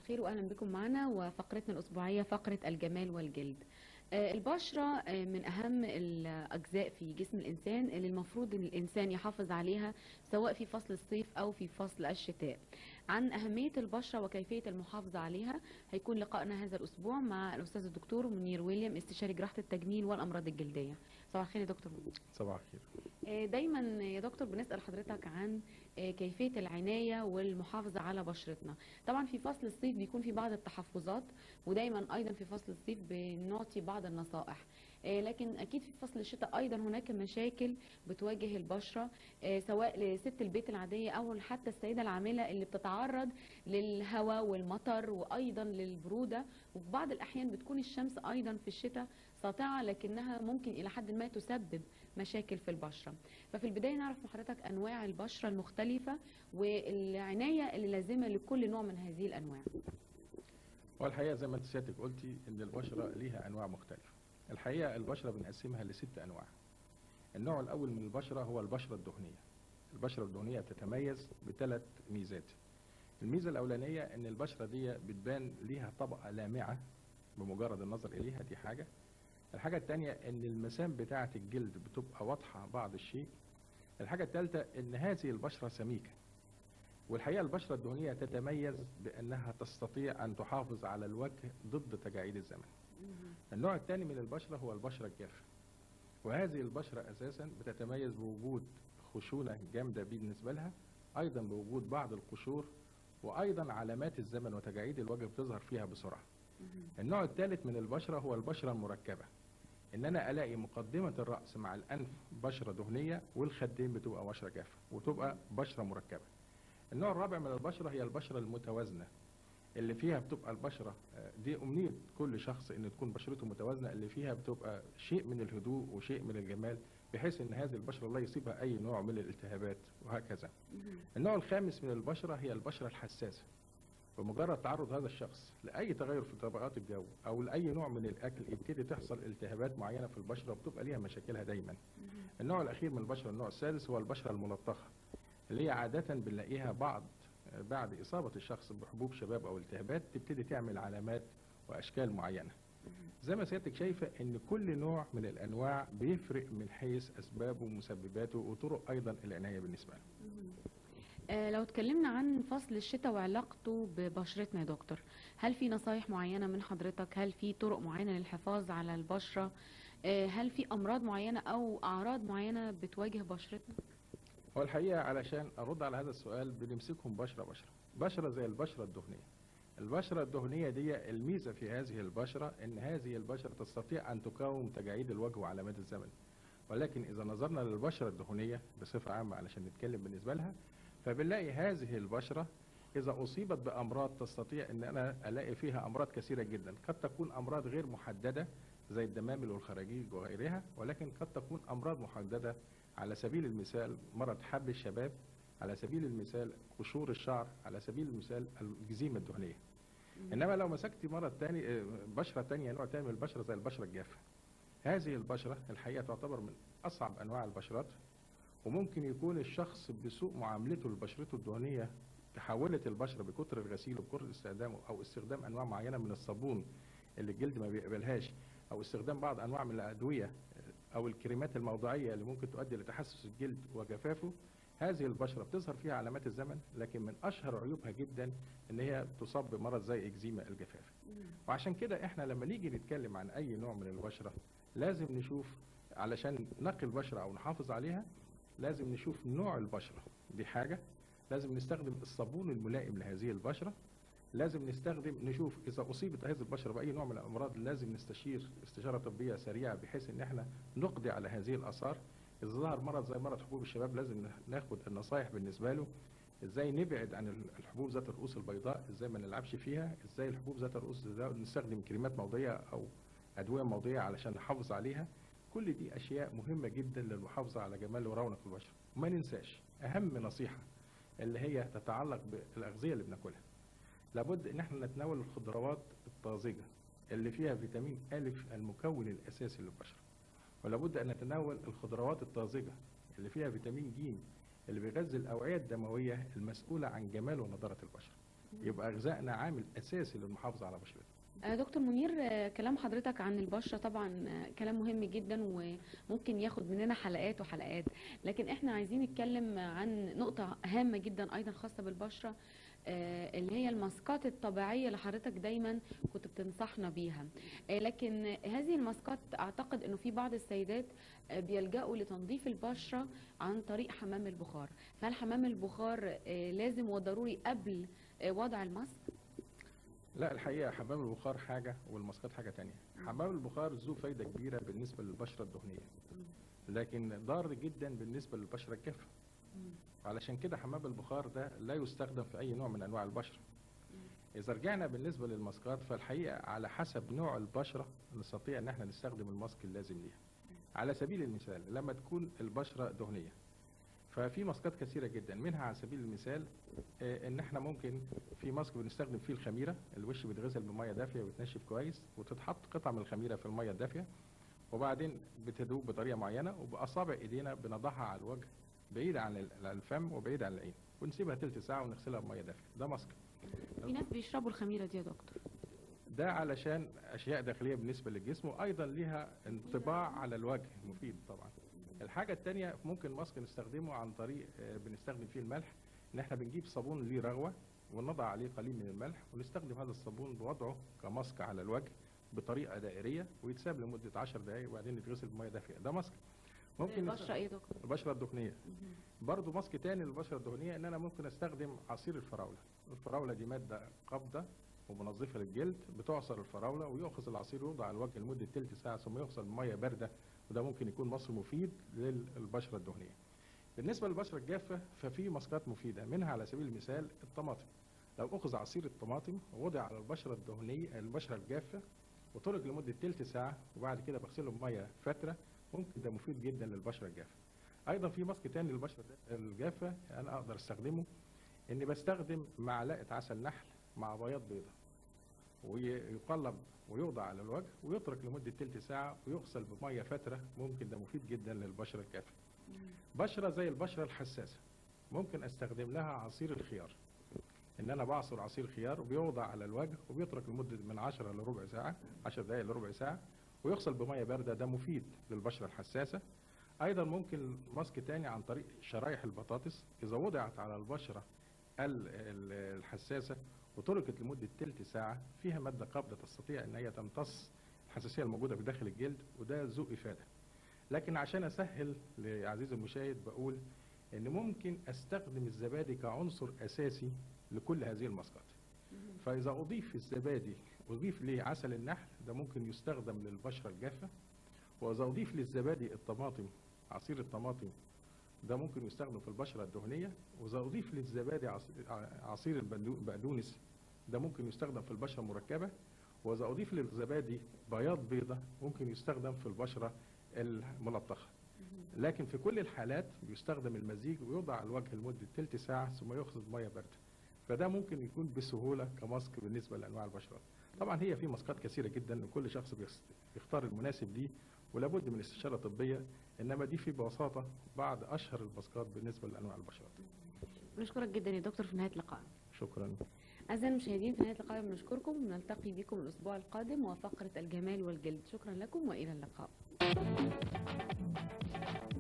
الخير واهلا بكم معنا وفقرتنا الاسبوعيه فقره الجمال والجلد آه، البشره آه، من اهم الاجزاء في جسم الانسان اللي المفروض ان الانسان يحافظ عليها سواء في فصل الصيف او في فصل الشتاء عن اهميه البشره وكيفيه المحافظه عليها هيكون لقائنا هذا الاسبوع مع الاستاذ الدكتور منير ويليام استشاري جراحه التجميل والامراض الجلديه صباح الخير يا دكتور منير صباح الخير آه، دايما يا دكتور بنسال حضرتك عن آه، كيفيه العنايه والمحافظه على بشرتنا طبعا في فصل الصيف بيكون في بعض التحفظات ودايما ايضا في فصل الصيف بنعطي بعض النصائح آه، لكن اكيد في فصل الشتاء ايضا هناك مشاكل بتواجه البشره آه، سواء لست البيت العاديه او حتى السيده العامله اللي بتتعرض للهواء والمطر وايضا للبروده وفي بعض الاحيان بتكون الشمس ايضا في الشتاء ساطعه لكنها ممكن الى حد ما تسبب مشاكل في البشره ففي البدايه نعرف من حضرتك انواع البشره المختلفه والعنايه اللي لازمه لكل نوع من هذه الانواع هو الحقيقه زي ما انت سيادتك قلتي ان البشره ليها انواع مختلفه الحقيقه البشره بنقسمها لست انواع النوع الاول من البشره هو البشره الدهنيه البشره الدهنيه بتتميز بثلاث ميزات الميزه الاولانيه ان البشره دي بتبان ليها طبقه لامعه بمجرد النظر اليها دي حاجه الحاجه الثانيه ان المسام بتاعه الجلد بتبقى واضحه بعض الشيء الحاجه الثالثه ان هذه البشره سميكه والحقيقه البشره الدهنيه تتميز بانها تستطيع ان تحافظ على الوجه ضد تجاعيد الزمن النوع الثاني من البشره هو البشره الجافه وهذه البشره اساسا بتتميز بوجود خشونه جامده بالنسبه لها ايضا بوجود بعض القشور وايضا علامات الزمن وتجاعيد الوجه بتظهر فيها بسرعه النوع الثالث من البشره هو البشره المركبه ان انا الاقي مقدمه الراس مع الانف بشره دهنيه والخدين بتبقى بشره جافه وتبقى بشره مركبه النوع الرابع من البشره هي البشره المتوازنه اللي فيها بتبقى البشره آه، دي امنيه كل شخص ان تكون بشرته متوازنه اللي فيها بتبقى شيء من الهدوء وشيء من الجمال بحيث ان هذه البشره لا يصيبها اي نوع من الالتهابات وهكذا. النوع الخامس من البشره هي البشره الحساسه. بمجرد تعرض هذا الشخص لاي تغير في طبقات الجو او لاي نوع من الاكل يبتدي تحصل التهابات معينه في البشره وبتبقى ليها مشاكلها دايما. النوع الاخير من البشره النوع السادس هو البشره الملطخه اللي هي عاده بنلاقيها بعض بعد اصابه الشخص بحبوب شباب او التهابات تبتدي تعمل علامات واشكال معينه. زي ما سيادتك شايفه ان كل نوع من الانواع بيفرق من حيث اسبابه ومسبباته وطرق ايضا العنايه بالنسبه له. آه، لو اتكلمنا عن فصل الشتاء وعلاقته ببشرتنا يا دكتور هل في نصايح معينة من حضرتك هل في طرق معينة للحفاظ على البشرة آه، هل في أمراض معينة أو أعراض معينة بتواجه بشرتنا هو الحقيقه علشان ارد على هذا السؤال بنمسكهم بشره بشره. بشره زي البشره الدهنيه. البشره الدهنيه دي الميزه في هذه البشره ان هذه البشره تستطيع ان تقاوم تجاعيد الوجه وعلامات الزمن. ولكن اذا نظرنا للبشره الدهنيه بصفه عامه علشان نتكلم بالنسبه لها فبنلاقي هذه البشره اذا اصيبت بامراض تستطيع ان انا الاقي فيها امراض كثيره جدا قد تكون امراض غير محدده زي الدمامل والخراجيج وغيرها ولكن قد تكون امراض محدده على سبيل المثال مرض حب الشباب على سبيل المثال قشور الشعر على سبيل المثال الجزيمه الدهنيه انما لو مسكتي مرض تاني آه، بشره تانية نوع تاني من البشره زي البشره الجافه هذه البشره الحقيقه تعتبر من اصعب انواع البشرات وممكن يكون الشخص بسوء معاملته لبشرته الدهنيه تحولت البشره بكتر الغسيل وبكتر استخدامه او استخدام انواع معينه من الصابون اللي الجلد ما بيقبلهاش او استخدام بعض انواع من الادويه او الكريمات الموضعيه اللي ممكن تؤدي لتحسس الجلد وجفافه هذه البشره بتظهر فيها علامات الزمن لكن من اشهر عيوبها جدا ان هي تصاب بمرض زي اكزيما الجفاف وعشان كده احنا لما نيجي نتكلم عن اي نوع من البشره لازم نشوف علشان نقي البشره او نحافظ عليها لازم نشوف نوع البشره دي حاجه لازم نستخدم الصابون الملائم لهذه البشره لازم نستخدم نشوف اذا اصيبت هذه البشره باي نوع من الامراض لازم نستشير استشاره طبيه سريعه بحيث ان احنا نقضي على هذه الاثار اذا ظهر مرض زي مرض حبوب الشباب لازم ناخد النصايح بالنسبه له ازاي نبعد عن الحبوب ذات الرؤوس البيضاء ازاي ما نلعبش فيها ازاي الحبوب ذات الرؤوس البيضاء نستخدم كريمات موضعيه او ادويه موضعيه علشان نحافظ عليها كل دي اشياء مهمه جدا للمحافظه على جمال ورونق البشره وما ننساش اهم نصيحه اللي هي تتعلق بالاغذيه اللي بناكلها لابد ان احنا نتناول الخضروات الطازجه اللي فيها فيتامين أ المكون الاساسي للبشره ولابد ان نتناول الخضروات الطازجه اللي فيها فيتامين ج اللي بيغذي الاوعيه الدمويه المسؤوله عن جمال ونضاره البشره يبقى غذائنا عامل اساسي للمحافظه على بشرتنا آه، دكتور منير آه، كلام حضرتك عن البشرة طبعا آه، كلام مهم جدا وممكن ياخد مننا حلقات وحلقات لكن احنا عايزين نتكلم عن نقطة هامة جدا ايضا خاصة بالبشرة آه، اللي هي الماسكات الطبيعية اللي حضرتك دايما كنت بتنصحنا بيها آه، لكن هذه الماسكات اعتقد انه في بعض السيدات آه، بيلجأوا لتنظيف البشرة عن طريق حمام البخار فهل حمام البخار آه، لازم وضروري قبل آه، وضع الماسك؟ لا الحقيقه حمام البخار حاجه والماسكات حاجه تانية حمام البخار ذو فايده كبيره بالنسبه للبشره الدهنيه لكن ضار جدا بالنسبه للبشره الجافه علشان كده حمام البخار ده لا يستخدم في اي نوع من انواع البشره اذا رجعنا بالنسبه للماسكات فالحقيقه على حسب نوع البشره نستطيع ان احنا نستخدم الماسك اللازم ليها على سبيل المثال لما تكون البشره دهنيه ففي ماسكات كثيره جدا منها على سبيل المثال آه، ان احنا ممكن في ماسك بنستخدم فيه الخميره الوش بيتغسل بميه دافيه ويتنشف كويس وتتحط قطعه من الخميره في الميه الدافيه وبعدين بتدوب بطريقه معينه وباصابع ايدينا بنضعها على الوجه بعيد عن ال- عن الفم وبعيد عن العين ونسيبها تلت ساعه ونغسلها بميه دافيه ده ماسك في ناس بيشربوا الخميرة دي يا دكتور ده علشان اشياء داخليه بالنسبه للجسم وايضا ليها انطباع على الوجه مفيد طبعا الحاجه الثانيه ممكن ماسك نستخدمه عن طريق آه، بنستخدم فيه الملح ان احنا بنجيب صابون ليه رغوه ونضع عليه قليل من الملح ونستخدم هذا الصابون بوضعه كماسك على الوجه بطريقه دائريه ويتساب لمده 10 دقائق وبعدين يتغسل بميه دافيه ده ماسك ممكن نست- البشرة ايه يا دكتور؟ البشره الدهنيه برضو ماسك تاني للبشره الدهنيه ان انا ممكن استخدم عصير الفراوله الفراوله دي ماده قابضه ومنظفه للجلد بتعصر الفراوله ويؤخذ العصير يوضع على الوجه لمده تلت ساعه ثم يغسل بميه بارده وده ممكن يكون مصر مفيد للبشره الدهنيه بالنسبه للبشره الجافه ففي ماسكات مفيده منها على سبيل المثال الطماطم لو اخذ عصير الطماطم ووضع على البشره الدهنيه البشره الجافه وترك لمده تلت ساعه وبعد كده بغسله بميه فتره ممكن ده مفيد جدا للبشره الجافه ايضا في ماسك تاني للبشره الجافه انا اقدر استخدمه اني بستخدم معلقه عسل نحل مع بياض بيضه ويقلب ويوضع على الوجه ويترك لمده تلت ساعه ويغسل بميه فتره ممكن ده مفيد جدا للبشره الجافه بشره زي البشره الحساسه ممكن استخدم لها عصير الخيار ان انا بعصر عصير خيار وبيوضع على الوجه وبيترك لمده من 10 لربع ساعه 10 دقائق لربع ساعه ويغسل بميه بارده ده مفيد للبشره الحساسه ايضا ممكن ماسك تاني عن طريق شرايح البطاطس اذا وضعت على البشره ال- ال- الحساسه وتركت لمده تلت ساعه فيها ماده قابضه تستطيع ان هي تمتص الحساسيه الموجوده في داخل الجلد وده ذو افاده لكن عشان اسهل لعزيزي المشاهد بقول ان ممكن استخدم الزبادي كعنصر اساسي لكل هذه الماسكات فاذا اضيف الزبادي اضيف ليه عسل النحل ده ممكن يستخدم للبشره الجافه واذا اضيف للزبادي الطماطم عصير الطماطم ده ممكن يستخدم في البشره الدهنيه واذا اضيف للزبادي عصير- عصير البندو- البقدونس ده ممكن يستخدم في البشره المركبه واذا اضيف للزبادي بياض بيضه ممكن يستخدم في البشره الملطخه لكن في كل الحالات بيستخدم المزيج ويوضع على الوجه لمده تلت ساعه ثم يغسل بميه بارده فده ممكن يكون بسهوله كماسك بالنسبه لانواع البشرات طبعا هي في ماسكات كثيره جدا وكل شخص بيخس- بيختار المناسب ليه ولابد من استشاره طبيه انما دي في ببساطه بعض اشهر الماسكات بالنسبه لانواع البشرات بنشكرك جدا يا دكتور في نهاية اللقاء شكرا أعزائي المشاهدين في نهاية اللقاء بنشكركم ونلتقي بكم الأسبوع القادم وفقرة الجمال والجلد شكرا لكم وإلى اللقاء